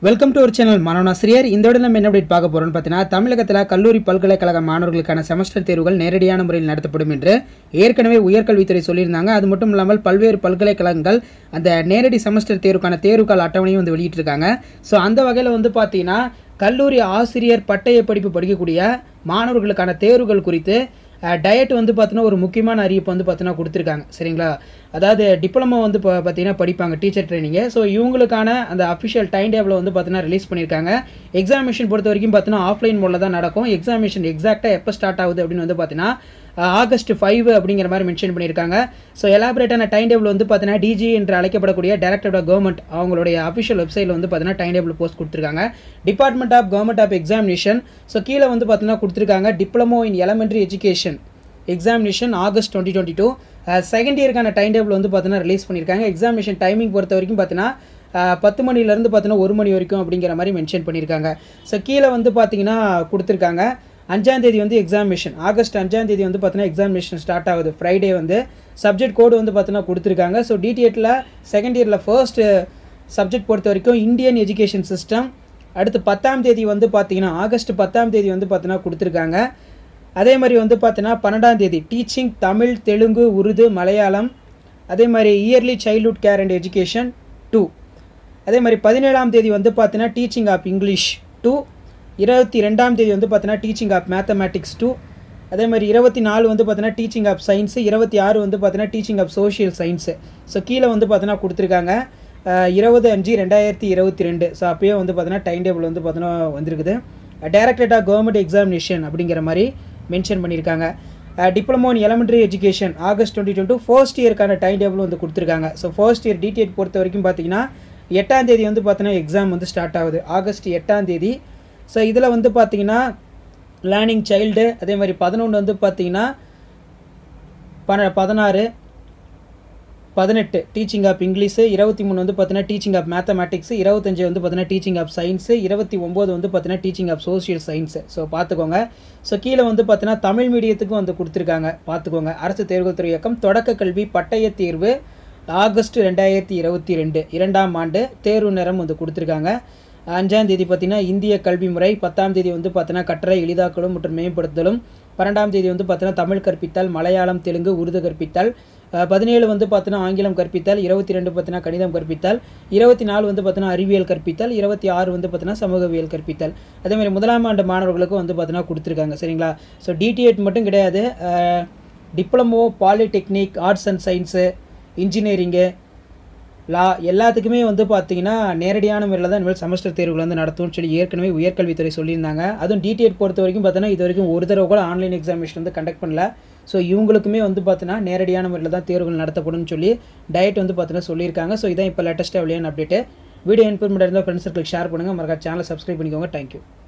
welcome to ஒரு channel மாணவனாசிரியர் இந்த விட நம்ம என்ன update பார்க்க போறோம்னு பார்த்தீங்கன்னா தமிழகத்தில் கல்லூரி பல்கலைக்கழக மாணவர்களுக்கான செமஸ்டர் தேர்வுகள் நேரடியான முறையில் நடத்தப்படும் என்று ஏற்கனவே உயர்கல்வித்துறை சொல்லியிருந்தாங்க அது மட்டும் இல்லாமல் பல்வேறு பல்கலைக்கழகங்கள் அந்த நேரடி செமஸ்டர் தேர்வுக்கான தேர்வுக்கால அட்டவணையும் வந்து வெளியிட்டிருக்காங்க ஸோ அந்த வகையில் வந்து பார்த்தீங்கன்னா கல்லூரி ஆசிரியர் பட்டய படிப்பு படிக்கக்கூடிய மாணவர்களுக்கான தேர்வுகள் குறித்து டயட் வந்து பார்த்தீங்கன்னா ஒரு முக்கியமான அறிவிப்பு வந்து பார்த்தீங்கன்னா கொடுத்துருக்காங்க சரிங்களா அதாவது டிப்ளமோ வந்து இப்போ பார்த்தீங்கன்னா படிப்பாங்க டீச்சர் ட்ரைனிங்கு ஸோ இவங்களுக்கான அந்த அஃபிஷியல் டைம் டேபிளை வந்து பார்த்தீங்கன்னா ரிலீஸ் பண்ணியிருக்காங்க எக்ஸாமினேஷன் பொறுத்த வரைக்கும் பார்த்தீங்கன்னா ஆஃப்லைன் மோடில் தான் நடக்கும் எக்ஸாமினேஷன் எக்ஸாக்டாக எப்போ ஸ்டார்ட் ஆகுது அப்படின்னு வந்து பார்த்தீங்கன்னா ஆகஸ்ட் ஃபைவ் அப்படிங்கிற மாதிரி மென்ஷன் பண்ணியிருக்காங்க ஸோ எலாபரேட்டான டைம் டேபிள் வந்து பார்த்தீங்கன்னா டிஜி என்று அழைக்கப்படக்கூடிய டைரக்டர் ஆஃப் கவர்மெண்ட் அவங்களுடைய அஃபிஷியல் வெப்சைட்டில் வந்து பார்த்தீங்கன்னா டைம் டேபிள் போஸ்ட் கொடுத்துருக்காங்க department of government of examination so கீழே வந்து பார்த்தீங்கன்னா கொடுத்துருக்காங்க diploma in elementary education examination August twenty twenty two second இயருக்கான டைம் டேபிள் வந்து பார்த்தீங்கன்னா ரிலீஸ் பண்ணியிருக்காங்க எக்ஸாமினேஷன் டைமிங் பொறுத்த வரைக்கும் பார்த்தீங்கன்னா அஹ், பத்து மணிலேருந்து பார்த்தீங்கன்னா ஒரு மணி வரைக்கும் அப்படிங்கிற மாதிரி மென்ஷன் பண்ணியிருக்காங்க ஸோ கீழே வந்து பார்த்தீங்கன்னா கொடுத்துருக்காங்க அஞ்சாம் தேதி வந்து எக்ஸாமினேஷன் ஆகஸ்ட் அஞ்சாம் தேதி வந்து பார்த்தீங்கன்னா எக்ஸாமினேஷன் ஸ்டார்ட் ஆகுது ஃப்ரைடே வந்து சப்ஜெக்ட் கோடு வந்து பார்த்தீங்கன்னா கொடுத்துருக்காங்க ஸோ டிடிஎட்டில் செகண்ட் இயரில் ஃபர்ஸ்ட் சப்ஜெக்ட் பொறுத்த வரைக்கும் இந்தியன் எஜுகேஷன் சிஸ்டம் அடுத்து பத்தாம் தேதி வந்து பார்த்தீங்கன்னா ஆகஸ்ட் பத்தாம் தேதி வந்து பார்த்தீங்கன்னா கொடுத்துருக்காங்க அதே மாதிரி வந்து பார்த்தீங்கன்னா பன்னெண்டாம் தேதி டீச்சிங் தமிழ் தெலுங்கு உருது மலையாளம் அதே மாதிரி early childhood care and education two அதே மாதிரி பதினேழாம் தேதி வந்து பார்த்தீங்கன்னா டீச்சிங் ஆஃப் இங்கிலீஷ் டூ இருபத்தி ரெண்டாம் தேதி வந்து பார்த்தீங்கன்னா டீச்சிங் ஆஃப் மேத்தமேட்டிக்ஸ் டூ அதே மாதிரி இருபத்தி நாலு வந்து பார்த்தீங்கன்னா டீச்சிங் ஆஃப் சயின்ஸு இருபத்தி ஆறு வந்து பார்த்தீங்கன்னா teaching of social science so கீழே வந்து பார்த்தீங்கன்னா கொடுத்துருக்காங்க அஹ், இருபது அஞ்சு ரெண்டாயிரத்தி இருபத்தி ரெண்டு ஸோ அப்பயே வந்து பார்த்தீங்கன்னா டைம் டேபிள் வந்து பார்த்தீங்கன்னா வந்திருக்குது டைரக்டரேட் ஆஃப் கவர்மெண்ட் எக்ஸாமினேஷன் அப்படிங்கிற மாதிரி மென்ஷன் பண்ணியிருக்காங்க diploma in elementary education August twenty twenty first இயருக்கான டைம் டேபிள் வந்து கொடுத்துருக்காங்க ஸோ ஃபர்ஸ்ட் இயர் டிடிஎட் பொறுத்த வரைக்கும் பார்த்தீங்கன்னா எட்டாம் தேதி வந்து பார்த்தீங்கன்னா எக்ஸாம் வந்து ஸ்டார்ட் ஆகுது ஆகஸ்ட் எட்டாம் தேதி ஸோ இதில் வந்து பார்த்தீங்கன்னா லேர்னிங் சைல்டு அதே மாதிரி பதினொன்று வந்து பார்த்தீங்கன்னா பன பதினாறு பதினெட்டு டீச்சிங் ஆஃப் இங்கிலீஷு இருபத்தி மூணு வந்து பார்த்தீங்கன்னா டீச்சிங் ஆஃப் மேத்தமேட்டிக்ஸ் இருபத்தஞ்சு வந்து பார்த்தீங்கன்னா டீச்சிங் ஆஃப் சயின்ஸு இருபத்தி ஒம்பது வந்து பார்த்தீங்கன்னா teaching of social science so பார்த்துக்கோங்க ஸோ கீழே வந்து பார்த்தீங்கன்னா தமிழ் மீடியத்துக்கும் வந்து கொடுத்துருக்காங்க பார்த்துக்கோங்க அரசு தேர்வுகள் துறை இயக்கம் தொடக்க கல்வி பட்டய தேர்வு ஆகஸ்ட் ரெண்டாயிரத்தி இருபத்தி ரெண்டு இரண்டாம் ஆண்டு தேர்வு நேரம் வந்து கொடுத்துருக்காங்க அஞ்சாம் தேதி பார்த்தீங்கன்னா இந்திய கல்வி முறை பத்தாம் தேதி வந்து பார்த்தீங்கன்னா கற்றலை எளிதாக்கலும் மற்றும் மேம்படுத்துதலும் பன்னெண்டாம் தேதி வந்து பார்த்தீங்கன்னா தமிழ் கற்பித்தல் மலையாளம் தெலுங்கு உருது கற்பித்தல் அஹ், பதினேழு வந்து பார்த்தீங்கன்னா ஆங்கிலம் கற்பித்தல் இருபத்தி ரெண்டு பார்த்தீங்கன்னா கணிதம் கற்பித்தல் இருபத்தி நாலு வந்து பார்த்தீங்கன்னா அறிவியல் கற்பித்தல் இருபத்தி ஆறு வந்து பார்த்தீங்கன்னா சமூகவியல் கற்பித்தல் அதே மாதிரி முதலாம் ஆண்டு மாணவர்களுக்கும் வந்து பார்த்தீங்கன்னா கொடுத்துருக்காங்க சரிங்களா ஸோ டிடிஎட் மட்டும் கிடையாது diploma polytechnic arts and science engineering law எல்லாத்துக்குமே வந்து பார்த்தீங்கன்னா நேரடியான முறையில் தான் இனிமேல் செமஸ்டர் தேர்வுகள் வந்து நடத்தும்னு சொல்லி ஏற்கனவே உயர்கல்வித்துறை சொல்லியிருந்தாங்க அதுவும் டிடிஎட் பொறுத்த வரைக்கும் பார்த்தீங்கன்னா இது வரைக்கும் ஒரு தடவை கூட ஆன்லைன் எக்ஸாமினேஷன் வந்து கண்டக்ட் பண்ணல ஸோ இவங்களுக்குமே வந்து பார்த்தீங்கன்னா நேரடியான முறையில் தான் தேர்வுகள் நடத்தப்படும்னு சொல்லி டயட் வந்து பார்த்தீங்கன்னா சொல்லியிருக்காங்க ஸோ இதான் இப்போ லேட்டஸ்ட்டாக வெளியான அப்டேட்டு வீடியோ இன்ஃபர்மேட்டிவ் இருந்தால் ஃப்ரெண்ட்ஸ் சர்க்கிளுக்கு ஷேர் பண்ணுங்கள் மறக்காம சேனலை சப்ஸ்கிரைப் பண்ணிக்கோங்க தேங்க்யூ